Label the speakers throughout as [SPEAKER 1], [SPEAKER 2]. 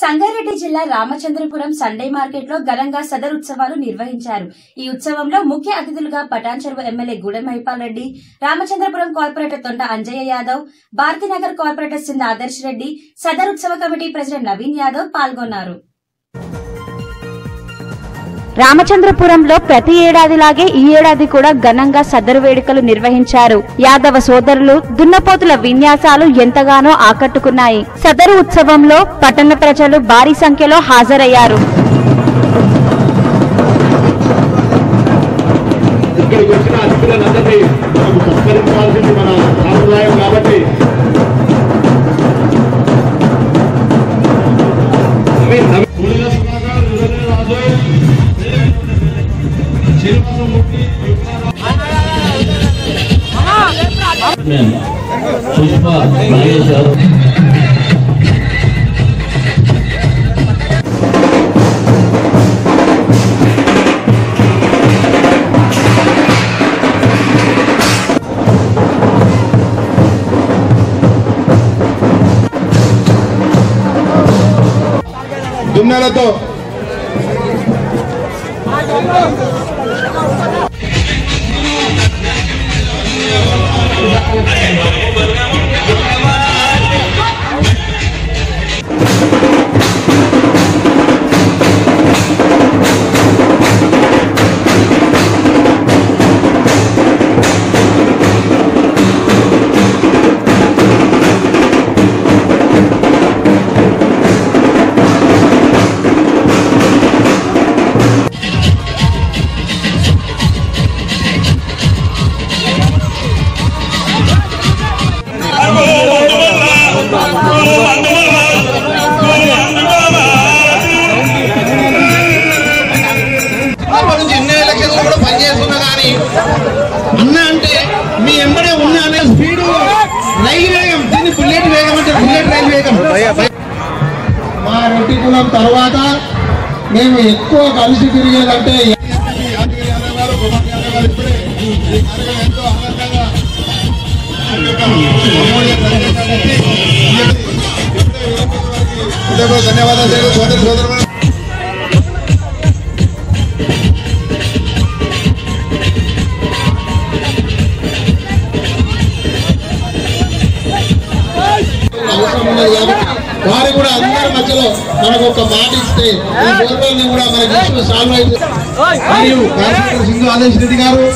[SPEAKER 1] సంగారెడ్డి జిల్లా Ramachandrapuram Sunday market లో ఘనంగా సదర్ ఉత్సవాలు నిర్వహించారు ఈ ఉత్సవంలో ముఖ్య అతిథులుగా Patancheru MLA Goodem Maipal Reddy Ramachandrapuram corporator Thonta Anjaiah Yadav Bharathinagar corporator Sindha Adarsh Reddy Sadar ఉత్సవ కమిటీ ప్రెసిడెంట్ నవీన్ యాదవ్ పాల్గొన్నారు
[SPEAKER 2] రామచంద్రపురంలో ప్రతి ఏడాదిలాగే ఈ ఏడాది కూడా ఘనంగా సదరు వేడుకలు నిర్వహించారు యాదవ సోదరులు దున్నపోతుల విన్యాసాలు ఎంతగానో ఆకట్టుకున్నాయి సదరు ఉత్సవంలో పట్టణ ప్రజలు భారీ సంఖ్యలో హాజరయ్యారు
[SPEAKER 3] ఇక్కడికి వచ్చిన అతిథులందరినీ మనం సత్కరించాల్సింది మన సాంప్రదాయం కాబట్టి నవీన్, నవీన్. ముడిల సుధాకర్, రుద్రనే రాజు, శ్రీనివాసమూర్తి,
[SPEAKER 4] పుష్ప నాగేశ్ గారు
[SPEAKER 3] దున్నెలతో
[SPEAKER 5] అప్పటి నుంచి ఎన్ని ఎలక్షన్లు కూడా పనిచేస్తున్నా కానీ అన్న అంటే మీ ఎంబడే ఉన్న అనే స్పీడ్ రైలు వేగం దీన్ని బుల్లెట్ వేగం అంటే బుల్లెట్ రైలు వేగం
[SPEAKER 3] మా రెడ్డి కులం తర్వాత మేము ఎక్కువ కలిసి తిరిగేదంటే ధన్యవాదాలు సోదరు సోదరు అవసరం ఉన్నది కాబట్టి వారు కూడా అందరి మధ్యలో మనకు ఒక మాట ఇస్తే ఈ గోల్వాల్ని కూడా మనకి ఇష్యూ సాల్వ్ అయితే మరియు కార్పొరేటర్ సింధు ఆదేశ్ రెడ్డి గారు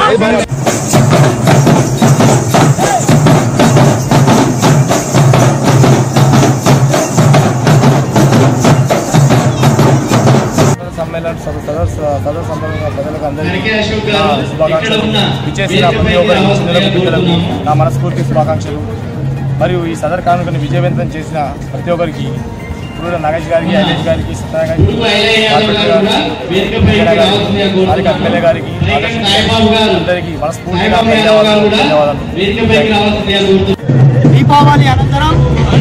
[SPEAKER 6] సమ్మేళన సద- సదర్ సదర్ సమ్మేళన ప్రజలకు అందరికీ నా శుభాకాంక్షలు విచ్చేసిన ప్రతి ఒక్కరికి చిన్నలకు పెద్దలకు నా మనస్ఫూర్తి శుభాకాంక్షలు మరియు ఈ సదర్ కానుకను విజయవంతం చేసిన ప్రతి ఒక్కరికి ఇప్పుడు నాగేష్ గారికి అజేష్ గారికి సత్యనారాయణ గారికి కార్పొరేటర్ గారికి, వెంకయ్య గారికి హారిక ఎమ్మెల్యే గారికి ఆదర్శ్ గారికి, అందరికీ మనస్ఫూర్తిగా ధన్యవాదాలు ధన్యవాదాలు
[SPEAKER 5] దీపావళి అనంతరం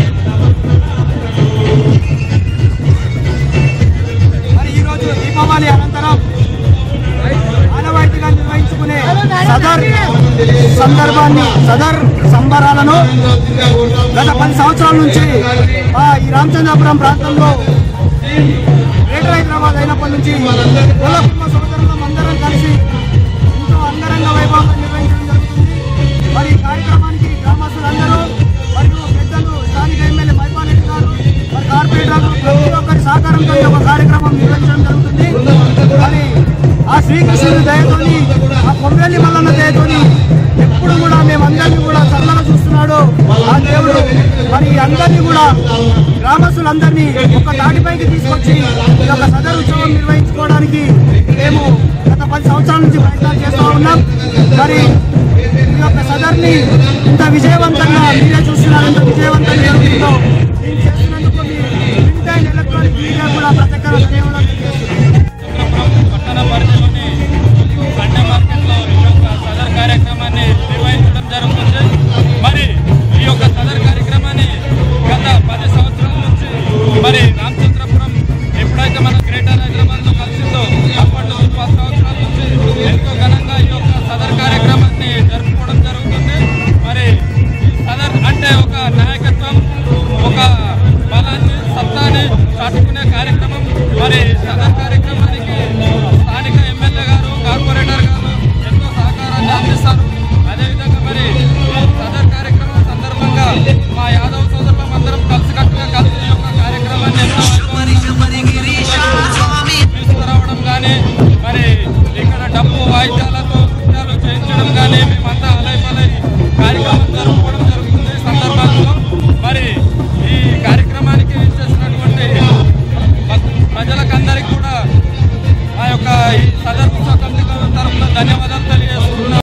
[SPEAKER 5] మరి ఈరోజు దీపావళి అనంతరం ఆనవాయితీగా నిర్వహించుకునే సదర్ సందర్భాన్ని సదర్ సంబరాలను గత పది సంవత్సరాల నుంచి ఆ, ఈ రామచంద్రపురం ప్రాంతంలో గ్రేటర్ హైదరాబాద్ అయినప్పటి నుంచి కుల కుటుంబ సోదరులం అందరం కలిసి ఎంతో అంగరంగ వైభవంగా నిర్వహించడం జరుగుతుంది మరి ఈ కార్యక్రమానికి గ్రామస్తులందరూ మరియు పెద్దలు స్థానిక ఎమ్మెల్యే మైపాల్ రెడ్డి గారు మరి కార్పొరేటర్లు ప్రతి ఒక్కరి సహకారంతో ఈ యొక్క కార్యక్రమం నిర్వహించడం జరుగుతుంది మరి ఆ శ్రీకృష్ణుడి దయతోని ఆ కొమ్మెల్లి మల్లన్న దయతోని ఎప్పుడు కూడా మేమందరినీ కూడా చల్లగా చూస్తున్నాడు ఆ దేవుడు మరి అందరినీ కూడా గ్రామస్తులందరినీ ఒక తాటిపైకి తీసుకొచ్చి ఈ యొక్క సదరు ఉత్సవం నిర్వహించుకోవడానికి మేము గత పది సంవత్సరాల నుంచి ప్రయత్నాలు చేస్తూ ఉన్నాం మరి ఈ యొక్క సదర్ని ఇంత విజయవంతం